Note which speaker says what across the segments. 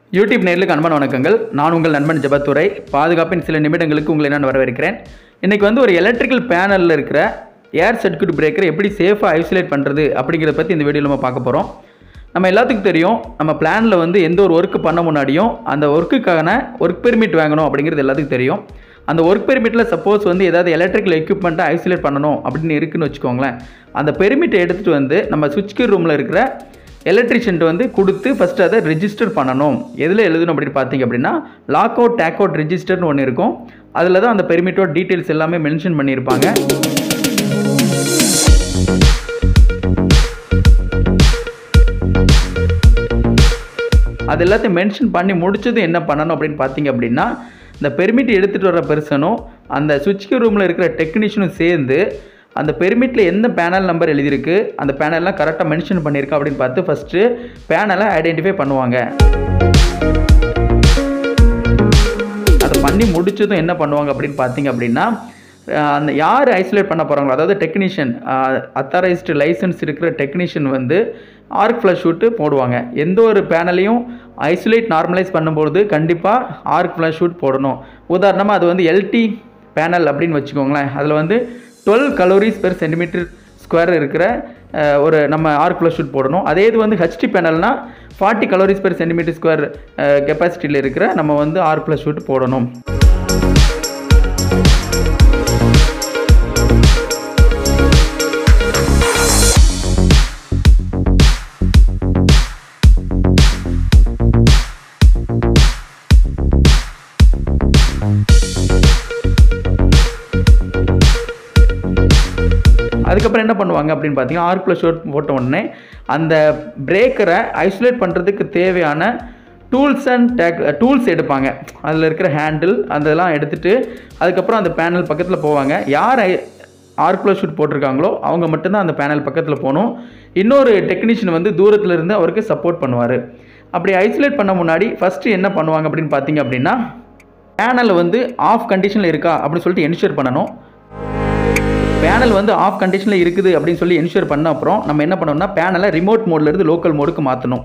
Speaker 1: YouTube நேர்களுக்கு அன்பான வணக்கங்கள் நான் உங்கள் நண்பன் ஜபத்துரை பாதுகாப்பின் சில நிமிடங்களுக்கு உங்களை நான் வரவேற்கிறேன் இன்றைக்கி வந்து ஒரு எலக்ட்ரிக்கல் பேனலில் இருக்கிற ஏர் சர்க்யூட் பிரேக்கரை எப்படி சேஃபாக ஐசோலேட் பண்ணுறது அப்படிங்கிறத பற்றி இந்த வீடியோவில் நம்ம பார்க்க போகிறோம் நம்ம எல்லாத்துக்கும் தெரியும் நம்ம பிளானில் வந்து எந்த ஒரு ஒர்க்கு பண்ண முன்னாடியும் அந்த ஒர்க்குக்கான ஒர்க் பெர்மிட் வாங்கணும் அப்படிங்கிறது எல்லாத்துக்கும் தெரியும் அந்த ஒர்க் பெர்மிட்டில் சப்போஸ் வந்து ஏதாவது எலக்ட்ரிக்கல் எக்யூப்மெண்ட்டை ஐசோலேட் பண்ணணும் அப்படின்னு இருக்குன்னு வச்சுக்கோங்களேன் அந்த பெர்மிட்டை எடுத்துகிட்டு வந்து நம்ம சுவிட்ச் ரூமில் இருக்கிற எலக்ட்ரிஷியன்ட்டு வந்து கொடுத்து ஃபஸ்ட்டு அதை ரெஜிஸ்டர் பண்ணணும் எதில் எழுதணும் அப்படின்னு பார்த்தீங்க அப்படின்னா லாக் அவுட் டேக் அவுட் ரெஜிஸ்டர்னு ஒன்று இருக்கும் அதில் தான் அந்த பெர்மிட்டோட டீட்டெயில்ஸ் எல்லாமே மென்ஷன் பண்ணியிருப்பாங்க அது எல்லாத்தையும் மென்ஷன் பண்ணி முடிச்சது என்ன பண்ணணும் அப்படின்னு பார்த்தீங்க அப்படின்னா இந்த பெர்மிட் எடுத்துகிட்டு வர பர்சனும் அந்த சுவிட்ச் ரூமில் இருக்கிற டெக்னீஷியனும் சேர்ந்து அந்த பெர்மிட்டில் எந்த பேனல் நம்பர் எழுதியிருக்கு அந்த பேனல்லாம் கரெக்டாக மென்ஷன் பண்ணியிருக்கா அப்படின்னு பார்த்து ஃபஸ்ட்டு பேனலை ஐடென்டிஃபை பண்ணுவாங்க அதை பண்ணி முடிச்சதும் என்ன பண்ணுவாங்க அப்படின்னு பார்த்தீங்க அப்படின்னா அஹ் அந்த யார் ஐசோலேட் பண்ண போகிறாங்களோ அதாவது டெக்னீஷியன் அத்தாரைஸ்டு லைசன்ஸ் இருக்கிற டெக்னீஷியன் வந்து ஆர்க் ஃப்ளஷ் ஷூட்டு போடுவாங்க எந்த ஒரு பேனலையும் ஐசோலேட் நார்மலைஸ் பண்ணும்பொழுது கண்டிப்பாக ஆர்க் ஃப்ளஷ் ஷூட் போடணும் உதாரணமாக அது வந்து எல்டி பேனல் அப்படின்னு வச்சுக்கோங்களேன் அதில் வந்து twelve calories per centimetre square இருக்கிற அஹ், ஒரு நம்ம ஆர்க் ஃப்ளஷ் ஷூட் போடணும் அதே இது வந்து ஹெச்டி பேனல்னால் forty calories per centimetre square கெப்பாசிட்டியில் இருக்கிற நம்ம வந்து ஆர்க் ஃப்ளஷ் ஷூட் போடணும் அதுக்கப்புறம் என்ன பண்ணுவாங்க அப்படின்னு பார்த்தீங்கன்னா ஆர்க் ப்ளஸ் ஷோட் போட்ட உடனே அந்த பிரேக்கரை ஐசோலேட் பண்ணுறதுக்கு தேவையான டூல்ஸ் அண்ட் டேக் டூல்ஸ் எடுப்பாங்க அதில் இருக்கிற ஹேண்டில் அதெல்லாம் எடுத்துகிட்டு அதுக்கப்புறம் அந்த பேனல் பக்கத்தில் போவாங்க யார் ஆர்க் ப்ளஸ் ஷூட் போட்டிருக்காங்களோ அவங்க மட்டும்தான் அந்த பேனல் பக்கத்தில் போகணும் இன்னொரு டெக்னீஷியன் வந்து தூரத்தில் இருந்து அவருக்கு சப்போர்ட் பண்ணுவார் அப்படி ஐசோலேட் பண்ண முன்னாடி ஃபஸ்ட்டு என்ன பண்ணுவாங்க அப்படின்னு பார்த்தீங்க அப்படின்னா பேனல் வந்து ஆஃப் கண்டிஷனில் இருக்கா அப்படின்னு சொல்லிட்டு என்ஷூர் பண்ணணும் பேனல் வந்து ஆஃப் கண்டிஷனில் இருக்குது அப்படின்னு சொல்லி என்ஷூர் பண்ண அப்புறம் நம்ம என்ன பண்ணோம்னா பேனலை ரிமோட் மோட்லேருந்து லோக்கல் மோடுக்கு மாற்றணும்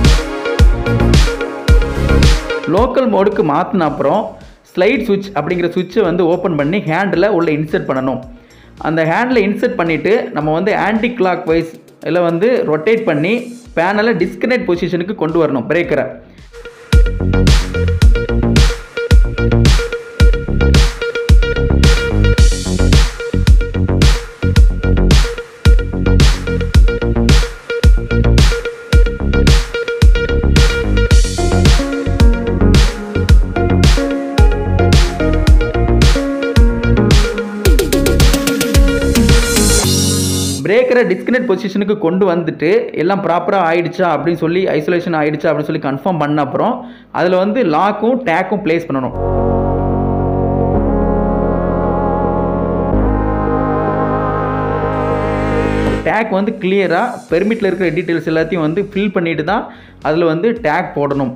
Speaker 1: லோக்கல் மோடுக்கு மாற்றின அப்புறம் ஸ்லைட் சுவிட்ச் அப்படிங்கிற சுவிட்சை வந்து ஓப்பன் பண்ணி ஹேண்டில் உள்ளே இன்சர்ட் பண்ணணும் அந்த ஹேண்டில் இன்சர்ட் பண்ணிவிட்டு நம்ம வந்து ஆன்டி கிளாக் வைஸ் இதில் வந்து ரொட்டேட் பண்ணி பேனலை டிஸ்கனெக்ட் பொசிஷனுக்கு கொண்டு வரணும் பிரேக்கரை பிரேக்கரை டிஸ்கனெக்ட் பொசிஷனுக்கு கொண்டு வந்துட்டு எல்லாம் ப்ராப்பராக ஆயிடுச்சா அப்படின்னு சொல்லி ஐசோலேஷன் ஆயிடுச்சா அப்படின்னு சொல்லி கன்ஃபார்ம் பண்ண அப்புறம் அதில் வந்து லாக்கும் டேக்கும் ப்ளேஸ் பண்ணணும் டேக் வந்து கிளியராக பெர்மிட்டில் இருக்கிற டீட்டெயில்ஸ் எல்லாத்தையும் வந்து ஃபில் பண்ணிட்டு தான் அதில் வந்து டேக் போடணும்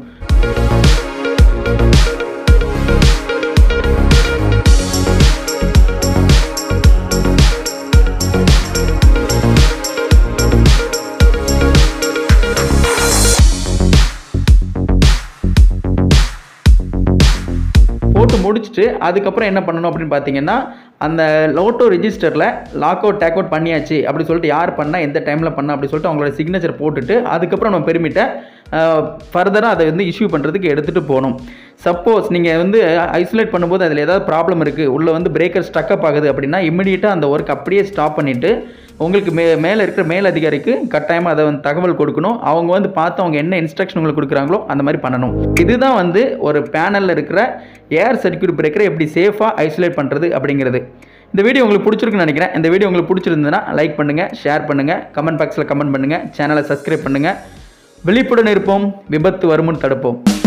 Speaker 1: போட்டு முடிச்சுட்டு அதுக்கப்புறம் என்ன பண்ணணும் அப்படின்னு பார்த்தீங்கன்னா அந்த லோட்டோ ரெஜிஸ்டரில் லாக் அவுட் டேக் அவுட் பண்ணியாச்சு அப்படி சொல்லிட்டு யார் பண்ணால் எந்த டைமில் பண்ணா அப்படி சொல்லிட்டு அவங்களோட சிக்னேச்சர் போட்டுட்டு அதுக்கப்புறம் நம்ம பெருமிட்டை ஃபர்தராக அதை வந்து இஷ்யூ பண்ணுறதுக்கு எடுத்துகிட்டு போகணும் சப்போஸ் நீங்கள் வந்து ஐசோலேட் பண்ணும்போது அதில் ஏதாவது ப்ராப்ளம் இருக்குது உள்ளே வந்து பிரேக்கர் ஸ்டக்கப் ஆகுது அப்படின்னா இம்மிடியேட்டாக அந்த ஒர்க் அப்படியே ஸ்டாப் பண்ணிவிட்டு உங்களுக்கு மே மேலே இருக்கிற மேல் அதிகாரிக்கு கட்டாயமாக அதை வந்து தகவல் கொடுக்கணும் அவங்க வந்து பார்த்து அவங்க என்ன இன்ஸ்ட்ரக்ஷன் உங்களுக்கு கொடுக்குறாங்களோ அந்த மாதிரி பண்ணணும் இதுதான் வந்து ஒரு பேனலில் இருக்கிற ஏர் சர்க்யூட் பிரேக்கரை எப்படி சேஃபாக ஐசோலேட் பண்ணுறது அப்படிங்கிறது இந்த வீடியோ உங்களுக்கு பிடிச்சிருக்குன்னு நினைக்கிறேன் இந்த வீடியோ உங்களுக்கு பிடிச்சிருந்ததுன்னா லைக் பண்ணுங்கள் ஷேர் பண்ணுங்கள் கமெண்ட் பாக்ஸில் கமெண்ட் பண்ணுங்கள் சேனலை சப்ஸ்கிரைப் பண்ணுங்கள் விழிப்புடன் இருப்போம் விபத்து வருமுன் தடுப்போம்